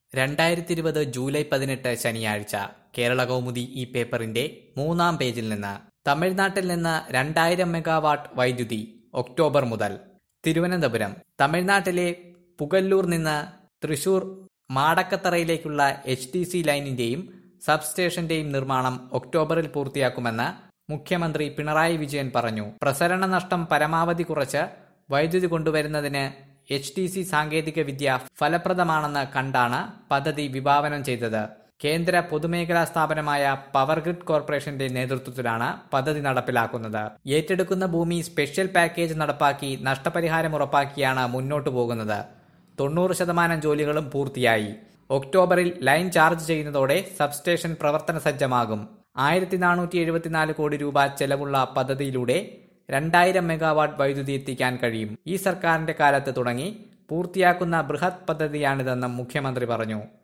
രണ്ടായിരത്തി ഇരുപത് ജൂലൈ പതിനെട്ട് ശനിയാഴ്ച കേരള കൗമുദി ഈ പേപ്പറിന്റെ മൂന്നാം പേജിൽ നിന്ന് തമിഴ്നാട്ടിൽ നിന്ന് രണ്ടായിരം മെഗാവാട്ട് വൈദ്യുതി ഒക്ടോബർ മുതൽ തിരുവനന്തപുരം തമിഴ്നാട്ടിലെ പുകല്ലൂർ നിന്ന് തൃശൂർ മാടക്കത്തറയിലേക്കുള്ള എച്ച് ടി സി ലൈനിന്റെയും സബ്സ്റ്റേഷന്റെയും നിർമ്മാണം ഒക്ടോബറിൽ പൂർത്തിയാക്കുമെന്ന് മുഖ്യമന്ത്രി പിണറായി വിജയൻ പറഞ്ഞു പ്രസരണ നഷ്ടം പരമാവധി കുറച്ച് വൈദ്യുതി കൊണ്ടുവരുന്നതിന് എച്ച് ടി സി സാങ്കേതിക വിദ്യ ഫലപ്രദമാണെന്ന് കണ്ടാണ് പദ്ധതി വിഭാവനം ചെയ്തത് കേന്ദ്ര പൊതുമേഖലാ സ്ഥാപനമായ പവർ ഗ്രിഡ് കോർപ്പറേഷന്റെ നേതൃത്വത്തിലാണ് പദ്ധതി നടപ്പിലാക്കുന്നത് ഏറ്റെടുക്കുന്ന ഭൂമി സ്പെഷ്യൽ പാക്കേജ് നടപ്പാക്കി നഷ്ടപരിഹാരം ഉറപ്പാക്കിയാണ് മുന്നോട്ടു പോകുന്നത് തൊണ്ണൂറ് ശതമാനം ജോലികളും പൂർത്തിയായി ഒക്ടോബറിൽ ലൈൻ ചാർജ് ചെയ്യുന്നതോടെ സബ്സ്റ്റേഷൻ പ്രവർത്തന സജ്ജമാകും ആയിരത്തി നാനൂറ്റി എഴുപത്തിനാല് കോടി രൂപ ചെലവുള്ള പദ്ധതിയിലൂടെ രണ്ടായിരം മെഗാവാട്ട് വൈദ്യുതി എത്തിക്കാൻ കഴിയും ഈ സർക്കാരിന്റെ കാലത്ത് തുടങ്ങി പൂർത്തിയാക്കുന്ന ബൃഹത് പദ്ധതിയാണിതെന്നും മുഖ്യമന്ത്രി പറഞ്ഞു